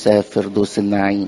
فردوس النعيم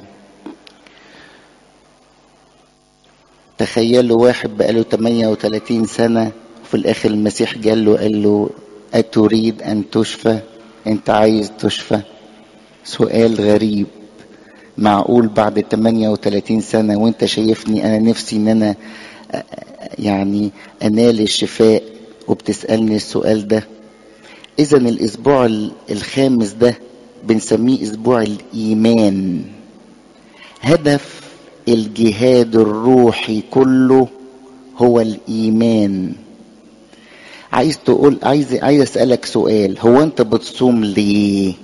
تخيلوا واحد بقاله 38 سنة وفي الآخر المسيح قال له قال له أتريد أن تشفى أنت عايز تشفى سؤال غريب معقول بعد 38 سنة وانت شايفني انا نفسي ان انا يعني انال الشفاء وبتسألني السؤال ده اذا الاسبوع الخامس ده بنسميه اسبوع الايمان هدف الجهاد الروحي كله هو الايمان عايز تقول عايز عايز اسالك سؤال هو انت بتصوم ليه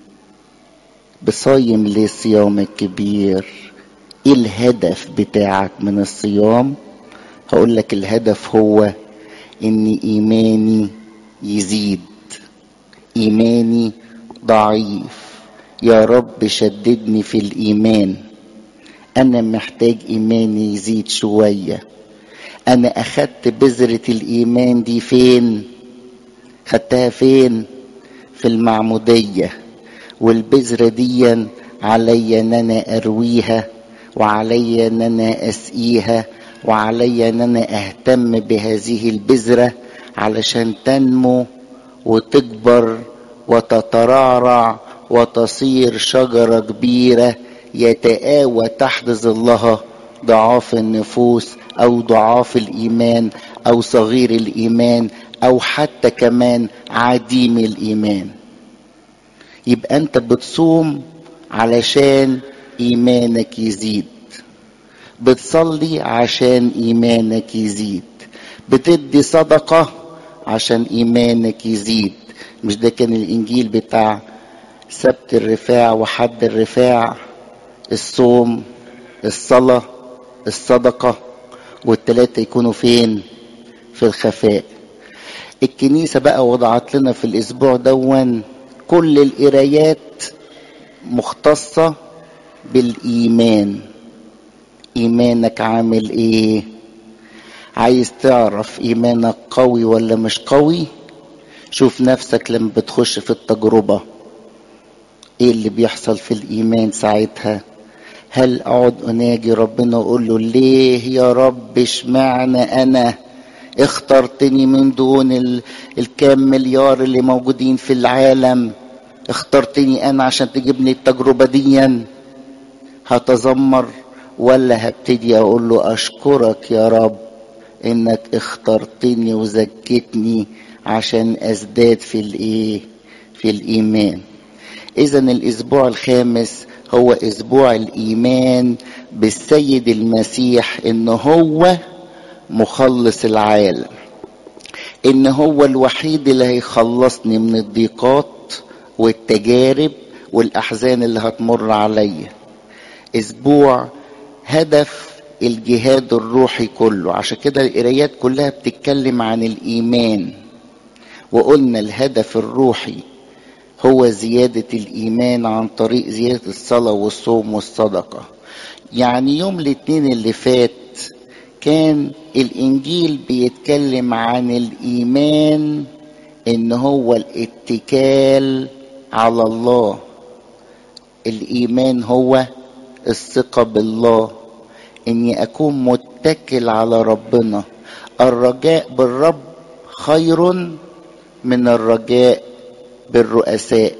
بصايم ليه الصيام الكبير ايه الهدف بتاعك من الصيام هقول لك الهدف هو ان ايماني يزيد ايماني ضعيف يا رب شددني في الايمان انا محتاج ايماني يزيد شويه انا اخدت بذره الايمان دي فين خدتها فين في المعموديه والبذرة دي علي ان انا ارويها وعلي ان انا اسقيها وعلي ان انا اهتم بهذه البذرة علشان تنمو وتكبر وتترعرع وتصير شجرة كبيرة يتآوى تحت ظلها ضعاف النفوس او ضعاف الايمان او صغير الايمان او حتى كمان عديم الايمان يبقى انت بتصوم علشان ايمانك يزيد بتصلي عشان ايمانك يزيد بتدي صدقة عشان ايمانك يزيد مش ده كان الانجيل بتاع سبت الرفاع وحد الرفاع الصوم الصلاة الصدقة والتلاتة يكونوا فين في الخفاء الكنيسة بقى وضعت لنا في الاسبوع دون كل القرايات مختصة بالإيمان إيمانك عامل إيه عايز تعرف إيمانك قوي ولا مش قوي شوف نفسك لما بتخش في التجربة إيه اللي بيحصل في الإيمان ساعتها هل أقعد أناجي ربنا وأقول له ليه يا رب اشمعنى أنا اخترتني من دون الكام مليار اللي موجودين في العالم اخترتني انا عشان تجيبني التجربه ديا هتذمر ولا هبتدي اقول له اشكرك يا رب انك اخترتني وزكتني عشان ازداد في الايه في الايمان اذا الاسبوع الخامس هو اسبوع الايمان بالسيد المسيح ان هو مخلص العالم ان هو الوحيد اللي هيخلصني من الضيقات والتجارب والاحزان اللي هتمر عليا اسبوع هدف الجهاد الروحي كله عشان كده القرايات كلها بتتكلم عن الايمان وقلنا الهدف الروحي هو زيادة الإيمان عن طريق زيادة الصلاة والصوم والصدقة يعني يوم الاثنين اللي فات كان الانجيل بيتكلم عن الايمان ان هو الاتكال على الله الايمان هو الثقه بالله اني اكون متكل على ربنا الرجاء بالرب خير من الرجاء بالرؤساء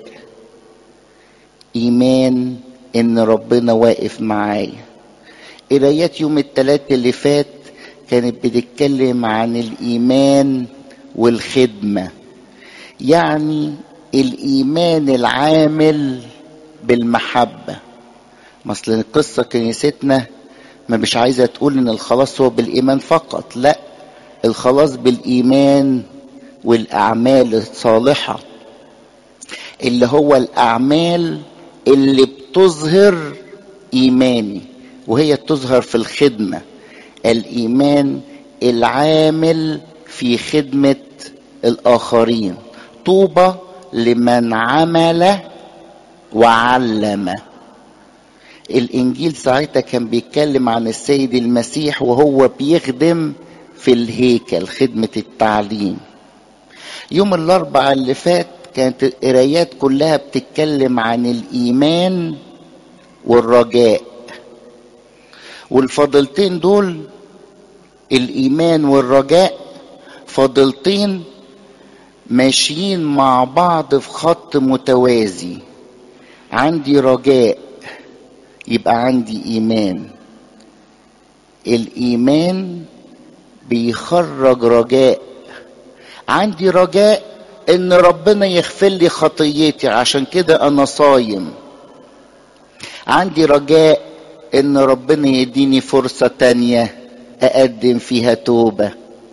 ايمان ان ربنا واقف معايا قرايات يوم الثلاث اللي فات كانت بتتكلم عن الايمان والخدمه يعني الايمان العامل بالمحبه مثل القصه كنيستنا ما مش عايزه تقول ان الخلاص هو بالايمان فقط لا الخلاص بالايمان والاعمال الصالحه اللي هو الاعمال اللي بتظهر ايماني وهي تظهر في الخدمه الايمان العامل في خدمه الاخرين طوبى لمن عمل وعلم الانجيل ساعتها كان بيتكلم عن السيد المسيح وهو بيخدم في الهيكل خدمه التعليم يوم الاربعاء اللي فات كانت القرايات كلها بتتكلم عن الايمان والرجاء والفضلتين دول الايمان والرجاء فضلتين ماشيين مع بعض في خط متوازي عندي رجاء يبقى عندي ايمان الايمان بيخرج رجاء عندي رجاء ان ربنا يغفر لي خطيتي عشان كده انا صايم عندي رجاء ان ربنا يديني فرصة تانية اقدم فيها توبة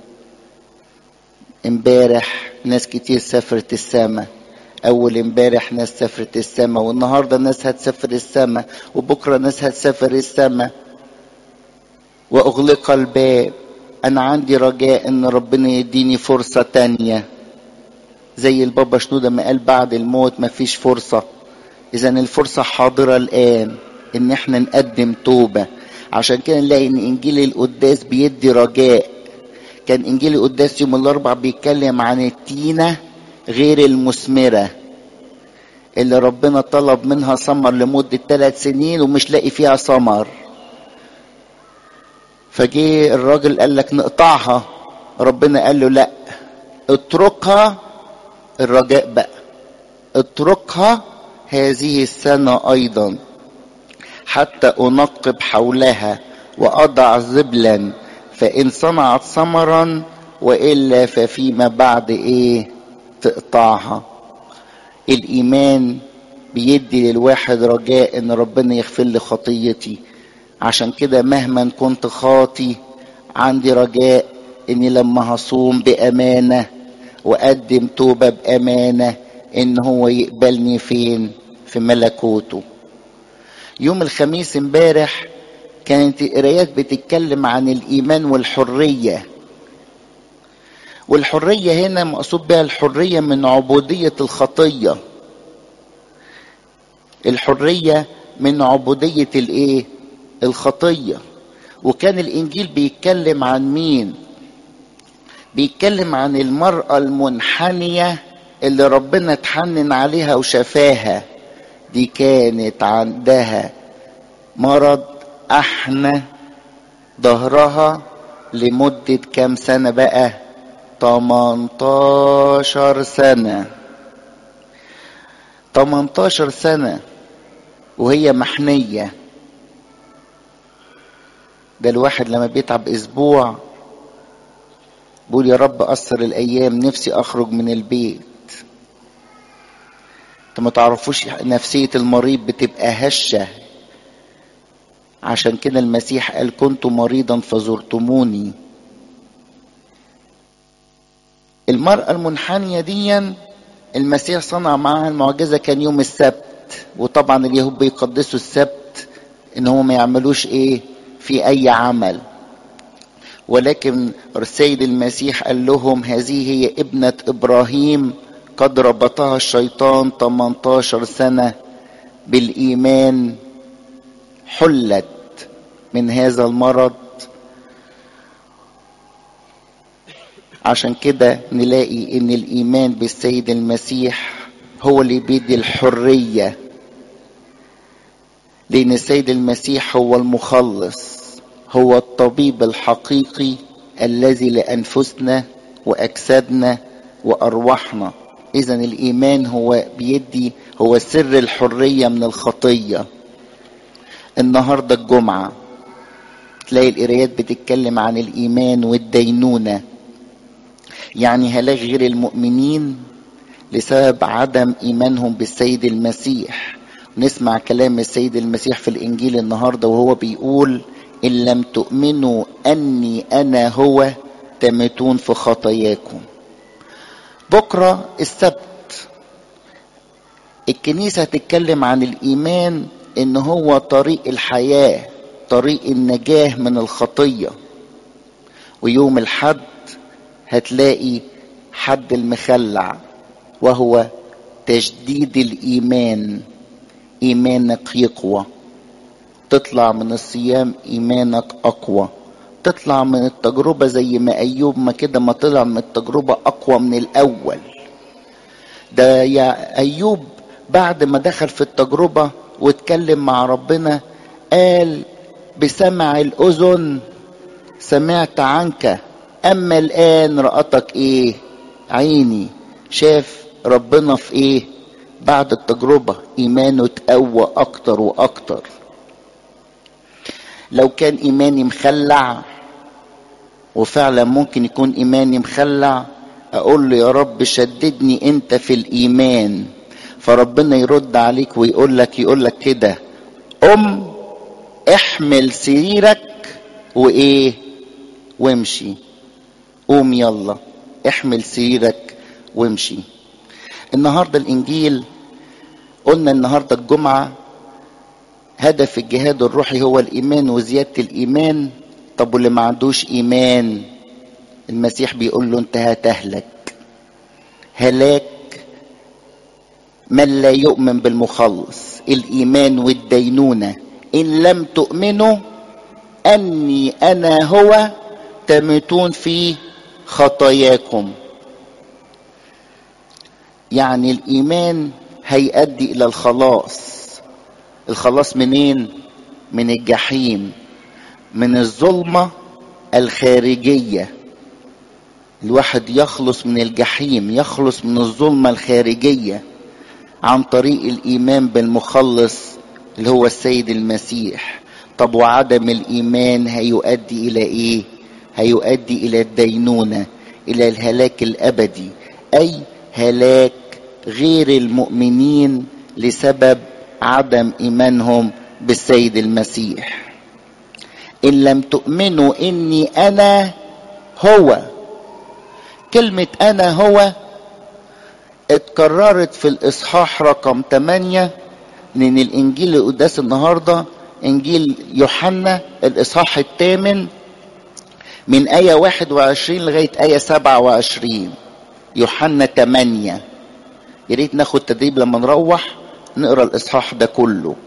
امبارح ناس كتير سافرت السماء اول امبارح ناس سافرت السماء والنهارده ناس هتسافر السماء وبكره ناس هتسافر السماء واغلق الباب انا عندي رجاء ان ربنا يديني فرصه تانية زي البابا شنودة ما قال بعد الموت مفيش فرصه اذا الفرصه حاضره الان ان احنا نقدم توبه عشان كده نلاقي ان انجيل القداس بيدي رجاء كان انجيل القداس يوم الاربع بيتكلم عن التينه غير المثمره اللي ربنا طلب منها ثمر لمده ثلاث سنين ومش لاقي فيها ثمر فجه الراجل قال لك نقطعها ربنا قال له لا اتركها الرجاء بقى اتركها هذه السنه ايضا حتى انقب حولها واضع زبلا فان صنعت ثمرا والا ففيما بعد ايه تقطعها الايمان بيدي للواحد رجاء ان ربنا يغفر لي خطيتي عشان كده مهما كنت خاطي عندي رجاء اني لما هصوم بامانه واقدم توبه بامانه ان هو يقبلني فين في ملكوته يوم الخميس امبارح كانت القرايات بتتكلم عن الايمان والحريه والحريه هنا مقصود بها الحريه من عبوديه الخطيه الحريه من عبوديه الايه الخطيه وكان الانجيل بيتكلم عن مين بيتكلم عن المراه المنحنيه اللي ربنا اتحنن عليها وشفاها دي كانت عندها مرض احنى ظهرها لمدة كام سنة بقى 18 سنة 18 سنة وهي محنية ده الواحد لما بيتعب اسبوع بيقول يا رب قصر الايام نفسي اخرج من البيت انت ما تعرفوش نفسية المريض بتبقى هشة عشان كده المسيح قال كنت مريضا فزرتموني المرأة المنحنية دي المسيح صنع معاها المعجزة كان يوم السبت وطبعا اليهود بيقدسوا السبت ان هم ما يعملوش ايه في اي عمل ولكن السيد المسيح قال لهم هذه هي ابنة ابراهيم قد ربطها الشيطان 18 سنة بالإيمان حلت من هذا المرض عشان كده نلاقي ان الايمان بالسيد المسيح هو اللي بيدي الحرية لان السيد المسيح هو المخلص هو الطبيب الحقيقي الذي لانفسنا واجسادنا وارواحنا اذا الايمان هو بيدي هو سر الحريه من الخطيه النهارده الجمعه تلاقي القرايات بتتكلم عن الايمان والدينونه يعني هلاك غير المؤمنين لسبب عدم ايمانهم بالسيد المسيح نسمع كلام السيد المسيح في الانجيل النهارده وهو بيقول ان لم تؤمنوا اني انا هو تمتون في خطاياكم بكرة السبت الكنيسة هتتكلم عن الإيمان إن هو طريق الحياة طريق النجاة من الخطية ويوم الحد هتلاقي حد المخلع وهو تجديد الإيمان إيمانك يقوى تطلع من الصيام إيمانك أقوى تطلع من التجربة زي ما أيوب ما كده ما طلع من التجربة أقوى من الأول ده يا أيوب بعد ما دخل في التجربة واتكلم مع ربنا قال بسمع الاذن سمعت عنك اما الان رأتك ايه عيني شاف ربنا في ايه بعد التجربة ايمانه تقوى اكتر واكتر لو كان ايماني مخلع وفعلا ممكن يكون ايماني مخلع اقول له يا رب شددني انت في الايمان فربنا يرد عليك ويقول لك يقول لك كده قم احمل سريرك وايه وامشي قوم يلا احمل سريرك وامشي النهارده الانجيل قلنا النهارده الجمعه هدف الجهاد الروحي هو الايمان وزياده الايمان طب واللي ما عندوش ايمان المسيح بيقول له انت هتهلك هلاك من لا يؤمن بالمخلص الايمان والدينونه ان لم تؤمنوا اني انا هو تموتون في خطاياكم يعني الايمان هيؤدي الى الخلاص الخلاص منين من الجحيم من الظلمه الخارجيه الواحد يخلص من الجحيم يخلص من الظلمه الخارجيه عن طريق الايمان بالمخلص اللي هو السيد المسيح طب وعدم الايمان هيؤدي الى ايه هيؤدي الى الدينونه الى الهلاك الابدي اي هلاك غير المؤمنين لسبب عدم ايمانهم بالسيد المسيح ان لم تؤمنوا اني انا هو كلمه انا هو اتكررت في الاصحاح رقم 8 لان الانجيل القداس النهارده انجيل يوحنا الاصحاح الثامن من آية 21 لغاية آية 27 يوحنا 8 يا ريت ناخد تدريب لما نروح نقرا الإصحاح ده كله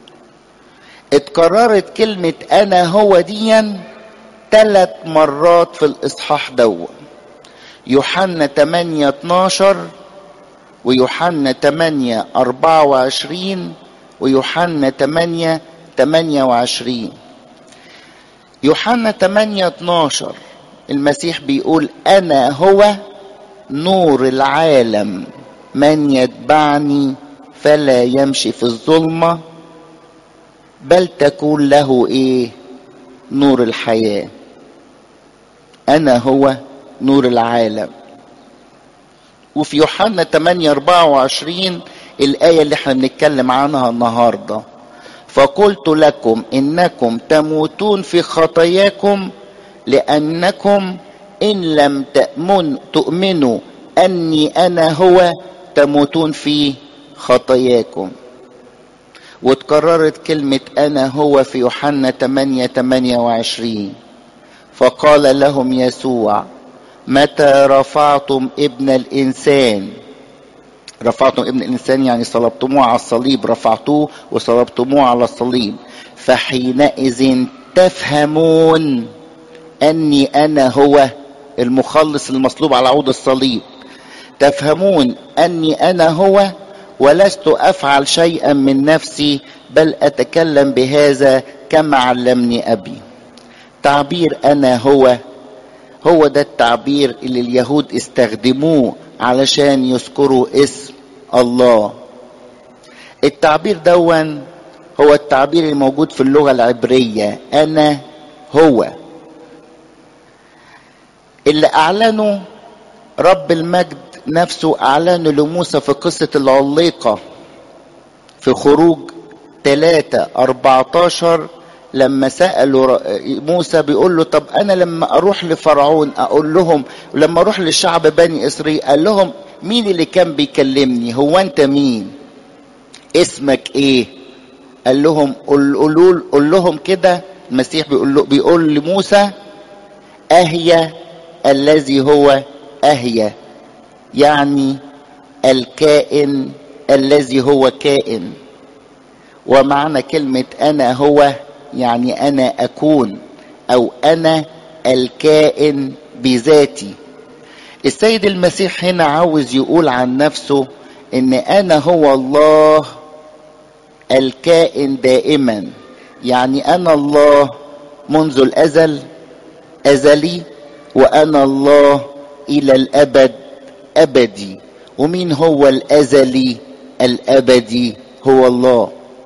اتكررت كلمة أنا هو ديا ثلاث مرات في الإصحاح دو يوحنا 8 12 ويوحنا 8 24 ويوحنا 8 28 يوحنا 8 12 المسيح بيقول انا هو نور العالم من يتبعني فلا يمشي في الظلمه بل تكون له ايه نور الحياه انا هو نور العالم وفي يوحنا 8 24 الايه اللي احنا بنتكلم عنها النهارده فقلت لكم انكم تموتون في خطاياكم لانكم ان لم تأمن تؤمنوا اني انا هو تموتون في خطاياكم وتكررت كلمة أنا هو في يوحنا 8 28 فقال لهم يسوع متى رفعتم ابن الإنسان رفعتم ابن الإنسان يعني صلبتموه على الصليب رفعتوه وصلبتموه على الصليب فحينئذ تفهمون أني أنا هو المخلص المصلوب على عود الصليب تفهمون أني أنا هو ولست أفعل شيئا من نفسي بل أتكلم بهذا كما علمني أبي تعبير أنا هو هو ده التعبير اللي اليهود استخدموه علشان يذكروا اسم الله التعبير دون هو التعبير الموجود في اللغة العبرية أنا هو اللي أعلنه رب المجد نفسه أعلنه لموسى في قصة العليقة في خروج 3 14 لما سألوا موسى بيقول له طب أنا لما أروح لفرعون أقول لهم لما أروح للشعب بني إسرائيل قال لهم مين اللي كان بيكلمني هو أنت مين اسمك إيه قال لهم قول, قول, قول لهم كده المسيح بيقول, له بيقول لموسى أهيا الذي هو أهيا يعني الكائن الذي هو كائن ومعنى كلمة أنا هو يعني أنا أكون أو أنا الكائن بذاتي السيد المسيح هنا عاوز يقول عن نفسه إن أنا هو الله الكائن دائما يعني انا الله منذ الازل ازلي وانا الله الى الابد ابدي ومين هو الازلي الابدي هو الله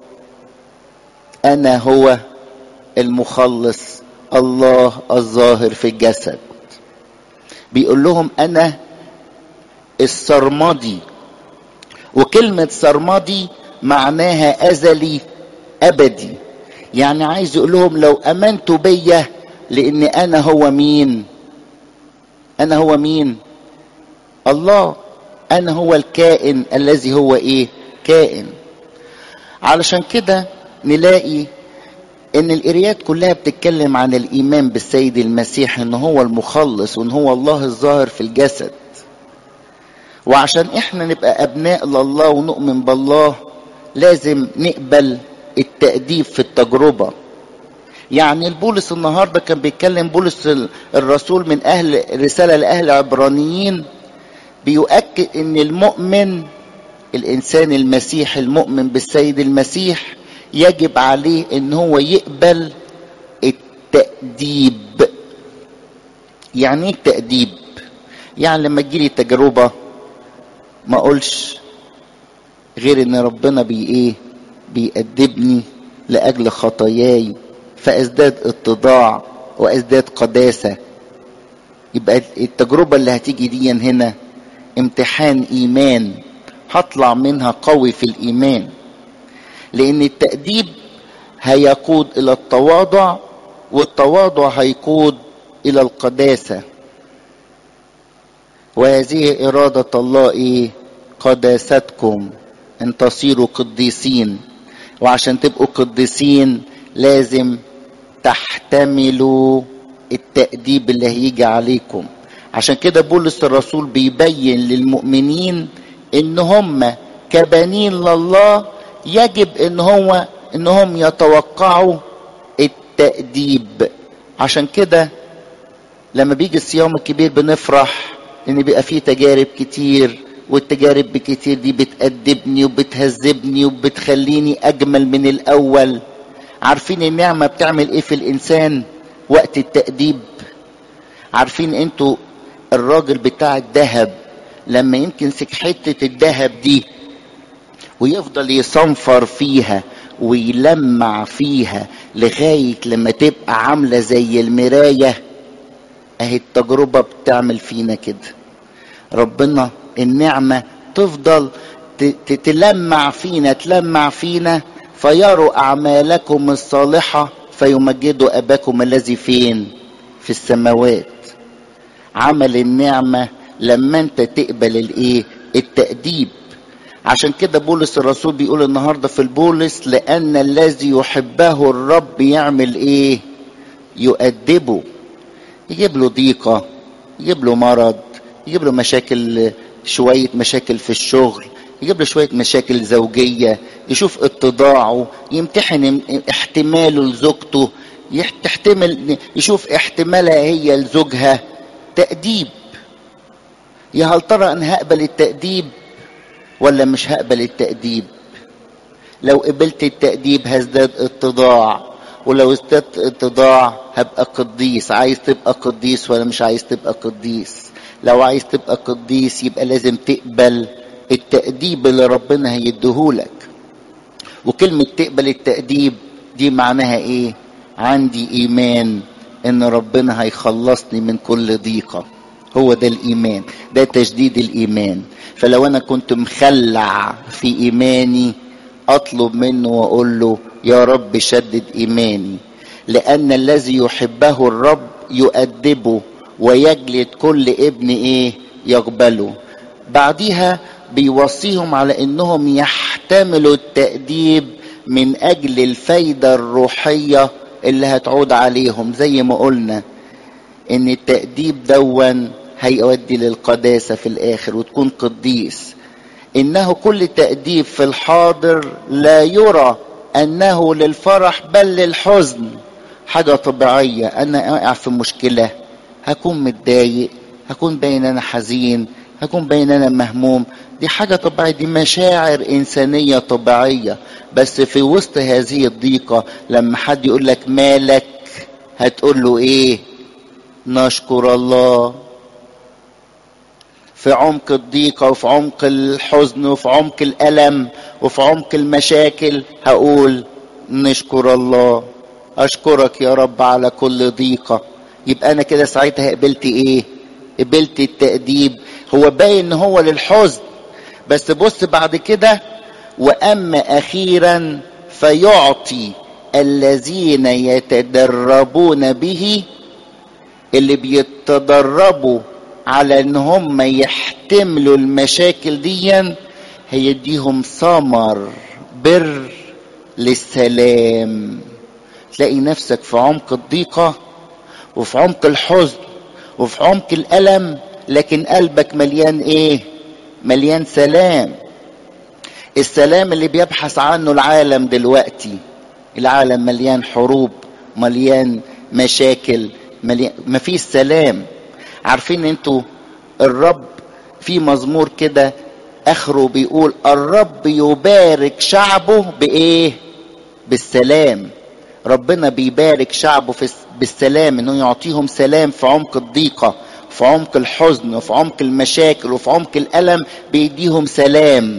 انا هو المخلص الله الظاهر في الجسد بيقول لهم انا السرمدي وكلمة سرمدي معناها أزلي أبدي يعني عايز يقول لهم لو أمنتوا بيا لأن أنا هو مين أنا هو مين الله أنا هو الكائن الذي هو إيه كائن علشان كده نلاقي ان القرايات كلها بتتكلم عن الايمان بالسيد المسيح ان هو المخلص وان هو الله الظاهر في الجسد وعشان احنا نبقى ابناء لله ونؤمن بالله لازم نقبل التأديب في التجربة يعني البولس النهاردة كان بيتكلم بولس الرسول من أهل رسالة لأهل عبرانيين بيؤكد ان المؤمن الإنسان المسيح المؤمن بالسيد المسيح يجب عليه ان هو يقبل التأديب يعني ايه التأديب يعني لما تجيلي تجربة ما اقولش غير ان ربنا بي ايه بيأدبني لاجل خطاياي فازداد اتضاع وازداد قداسة يبقى التجربة اللي هتيجي دي هنا امتحان ايمان هطلع منها قوي في الايمان لان التأديب هيقود الى التواضع والتواضع هيقود الى القداسة وهذه إرادة الله إيه؟ قداستكم أن تصيروا قديسين وعشان تبقوا قديسين لازم تحتملوا التأديب اللي هيجي عليكم عشان كده بولس الرسول بيبين للمؤمنين ان هم كبنين لله يجب ان هو انهم يتوقعوا التأديب عشان كده لما بيجي الصيام الكبير بنفرح ان بيبقى فيه تجارب كتير والتجارب كتير دي بتأدبني وبتهذبني وبتخليني اجمل من الاول عارفين النعمة بتعمل ايه في الانسان وقت التأديب عارفين انتوا الراجل بتاع الذهب لما يمسك حتة الذهب دي ويفضل يصنفر فيها ويلمع فيها لغاية لما تبقى عاملة زي المراية اهي التجربة بتعمل فينا كده ربنا النعمة تفضل تلمع فينا تلمع فينا فيروا أعمالكم الصالحة فيمجدوا أباكم الذي فين في السماوات عمل النعمة لما انت تقبل الايه التأديب عشان كده بولس الرسول بيقول النهاردة في البولس لأن الذي يحبه الرب يعمل ايه يؤدبه يجيب له ضيقة يجيب له مرض يجيب له مشاكل شوية مشاكل في الشغل يجيب له شوية مشاكل زوجية يشوف اتضاعه يمتحن احتماله لزوجته تحتمل يشوف احتمالها هي لزوجها تأديب يا هل ترى ان هقبل التأديب ولا مش هقبل التأديب لو قبلت التأديب هزداد اتضاع ولو ازددت اتضاع هبقى قديس عايز تبقى قديس ولا مش عايز تبقى قديس لو عايز تبقى قديس يبقى لازم تقبل التأديب اللي ربنا هيديهولك وكلمة تقبل التأديب دي معناها ايه عندي ايمان ان ربنا هيخلصني من كل ضيقة هو ده الايمان ده تجديد الايمان فلو انا كنت مخلع في ايماني اطلب منه واقول له يا رب شدد ايماني لان الذي يحبه الرب يؤدبه ويجلد كل ابن ايه يقبله بعديها بيوصيهم على انهم يحتملوا التأديب من اجل الفايدة الروحية اللي هتعود عليهم زي ما قلنا ان التأديب دون هيؤدي للقداسة في الاخر وتكون قديس انه كل تأديب في الحاضر لا يرى انه للفرح بل للحزن حاجة طبيعية انا اقع في مشكلة هكون متضايق هكون باين انا حزين هكون باين انا مهموم دي حاجة طبيعية دي مشاعر إنسانية طبيعية بس في وسط هذه الضيقة لما حد يقول لك مالك هتقول له إيه نشكر الله في عمق الضيقة وفي عمق الحزن وفي عمق الألم وفي عمق المشاكل هقول نشكر الله أشكرك يا رب على كل ضيقة يبقى أنا كده ساعتها قبلت إيه قبلت التأديب هو باين إن هو للحزن بس بص بعد كده وأما أخيرا فيعطي الذين يتدربون به اللي بيتدربوا على ان هم يحتملوا المشاكل دي هيديهم ثمر بر للسلام تلاقي نفسك في عمق الضيقة وفي عمق الحزن وفي عمق الألم لكن قلبك مليان ايه مليان سلام السلام اللي بيبحث عنه العالم دلوقتي العالم مليان حروب مليان مشاكل مليان مفيش سلام عارفين انتوا الرب في مزمور كده اخره بيقول الرب يبارك شعبه بايه بالسلام ربنا بيبارك شعبه في بالسلام انه يعطيهم سلام في عمق الضيقه في عمق الحزن وفي عمق المشاكل وفي عمق الالم بيديهم سلام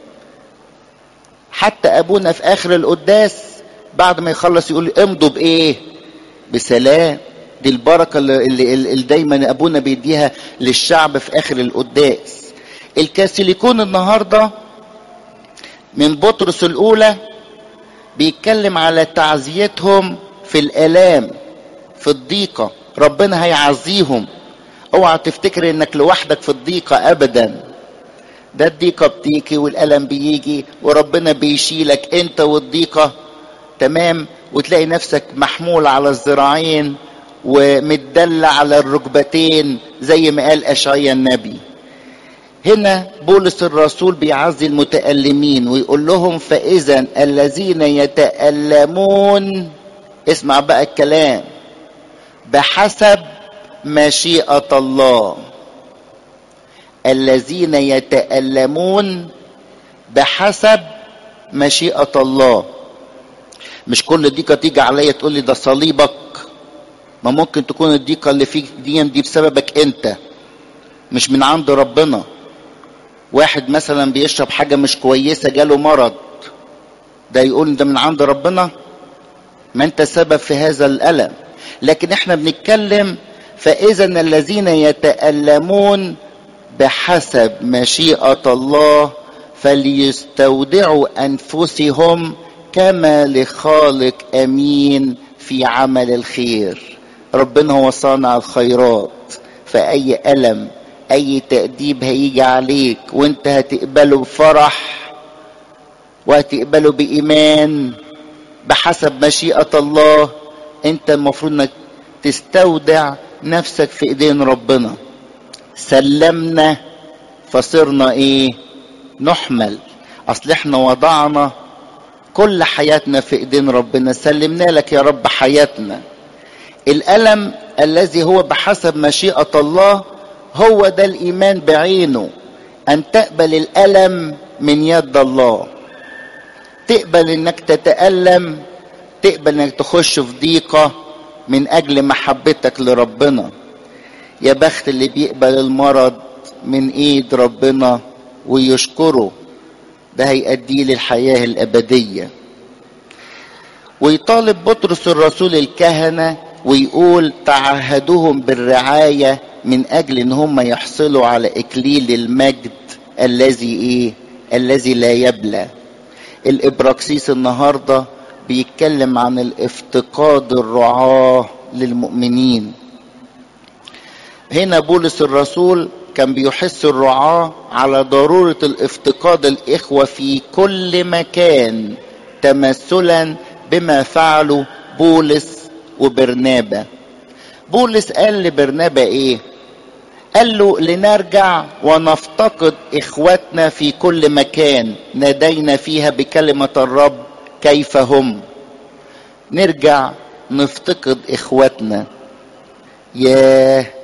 حتى ابونا في اخر القداس بعد ما يخلص يقول امضوا بايه بسلام دي البركه اللي, اللي, اللي دايما ابونا بيديها للشعب في اخر القداس الكاثوليكون النهارده من بطرس الاولى بيتكلم على تعزيتهم في الالام في الضيقه ربنا هيعزيهم اوعى تفتكر انك لوحدك في الضيقه ابدا ده الضيقه بتيجي والالم بيجي وربنا بيشيلك انت والضيقه تمام وتلاقي نفسك محمول على الذراعين ومتدلع على الركبتين زي ما قال اشعيا النبي هنا بولس الرسول بيعزي المتألمين ويقول لهم فإذا الذين يتألمون اسمع بقى الكلام بحسب مشيئة الله الذين يتألمون بحسب مشيئة الله مش كل ديكة تيجي عليا تقول لي ده صليبك ما ممكن تكون الضيقة اللي فيك دي دي بسببك انت مش من عند ربنا واحد مثلا بيشرب حاجة مش كويسة جاله مرض ده يقول ده من عند ربنا ما انت سبب في هذا الألم لكن احنا بنتكلم فإذا الذين يتألمون بحسب مشيئة الله فليستودعوا أنفسهم كما لخالق أمين في عمل الخير ربنا هو صانع الخيرات فأي ألم أي تأديب هيجي عليك وانت هتقبله بفرح وهتقبله بإيمان بحسب مشيئة الله انت المفروض انك تستودع نفسك في ايدين ربنا سلمنا فصرنا ايه نحمل اصل احنا وضعنا كل حياتنا في ايدين ربنا سلمنا لك يا رب حياتنا الالم الذي هو بحسب مشيئه الله هو ده الايمان بعينه ان تقبل الالم من يد الله تقبل انك تتالم تقبل انك تخش في ضيقه من اجل محبتك لربنا يا بخت اللي بيقبل المرض من ايد ربنا ويشكره ده هيأديه للحياة الأبدية ويطالب بطرس الرسول الكهنة ويقول تعهدهم بالرعاية من أجل إن هم يحصلوا على إكليل المجد الذي إيه؟ الذي لا يبلى. الإبراكسيس النهاردة بيتكلم عن الافتقاد الرعاة للمؤمنين. هنا بولس الرسول كان بيحث الرعاة على ضرورة الافتقاد الإخوة في كل مكان تمثلا بما فعلوا بولس وبرنابا بولس قال لبرنابا ايه قال له لنرجع ونفتقد اخواتنا في كل مكان نادينا فيها بكلمة الرب كيف هم نرجع نفتقد اخواتنا ياه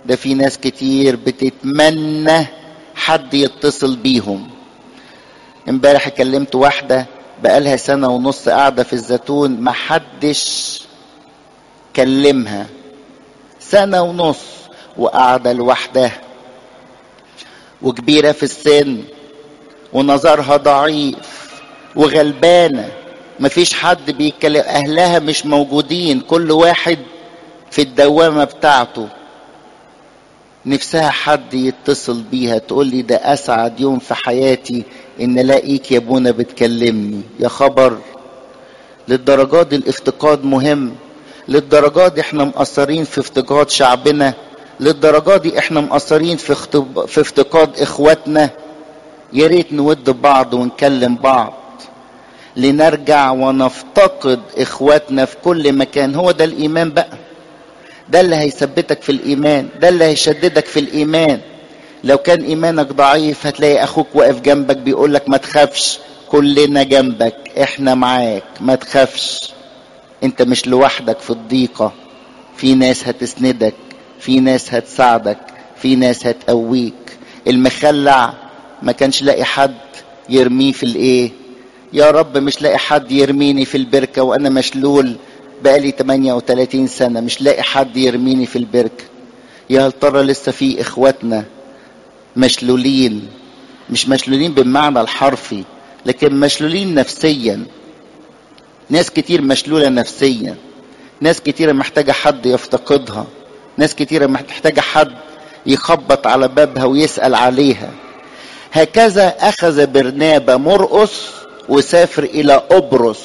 ده في ناس كتير بتتمنى حد يتصل بيهم امبارح كلمت واحدة بقالها سنة ونص قاعدة في الزيتون محدش كلمها سنة ونص وقاعدة لوحدها وكبيرة في السن ونظرها ضعيف وغلبانة مفيش حد بيتكلم أهلها مش موجودين كل واحد في الدوامة بتاعته نفسها حد يتصل بيها تقول لي ده أسعد يوم في حياتي إن ألاقيك يا ابونا بتكلمني يا خبر للدرجات دي الافتقاد مهم للدرجات دي احنا مقصرين في افتقاد شعبنا للدرجات دي احنا مقصرين في, اختب... في افتقاد اخواتنا يا ريت نود بعض ونكلم بعض لنرجع ونفتقد اخواتنا في كل مكان هو ده الايمان بقى ده اللي هيثبتك في الايمان ده اللي هيشددك في الايمان لو كان ايمانك ضعيف هتلاقي اخوك واقف جنبك بيقول لك ما تخافش كلنا جنبك احنا معاك ما تخافش انت مش لوحدك في الضيقة في ناس هتسندك في ناس هتساعدك في ناس هتقويك المخلع ما كانش لاقي حد يرميه في الايه يا رب مش لاقي حد يرميني في البركة وانا مشلول بقالي 38 سنة مش لاقي حد يرميني في البركة يا هل ترى لسه في اخواتنا مشلولين مش مشلولين بالمعنى الحرفي لكن مشلولين نفسيا ناس كتير مشلولة نفسيا ناس كتير محتاجة حد يفتقدها ناس كتير محتاجة حد يخبط على بابها ويسأل عليها هكذا أخذ برنابا مرقس وسافر إلى أبرص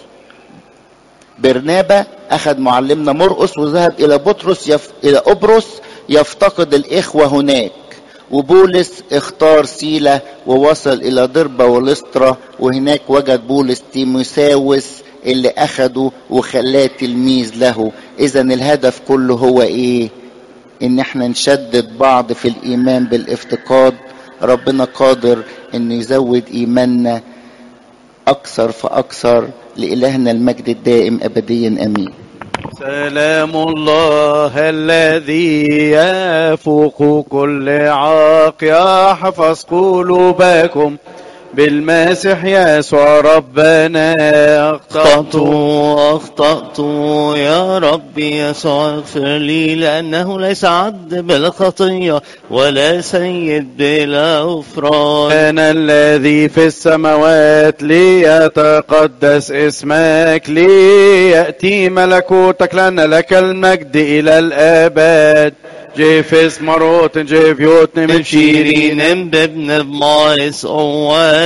برنابا أخذ معلمنا مرقس وذهب إلى بطرس يف... إلى أبرص يفتقد الإخوة هناك وبولس اختار سيلة ووصل إلى ضربة ولسترة وهناك وجد بولس تيموساوس اللي أخده وخلاه تلميذ له إذا الهدف كله هو إيه؟ إن إحنا نشدد بعض في الإيمان بالافتقاد ربنا قادر إنه يزود إيماننا أكثر فأكثر لإلهنا المجد الدائم أبديا أمين سلام الله الذي يفوق كل عاق يحفظ قلوبكم بالمسيح يسوع ربنا أخطأت أخطأت يا ربي يسوع اغفر لي لأنه ليس عبد بالخطية ولا سيد بلا غفران أنا الذي في السماوات ليتقدس اسمك ليأتي ملكوتك لأن لك المجد إلى الآباد جيفس مروت جيف يوتن من شيرين شيرين بابن مايس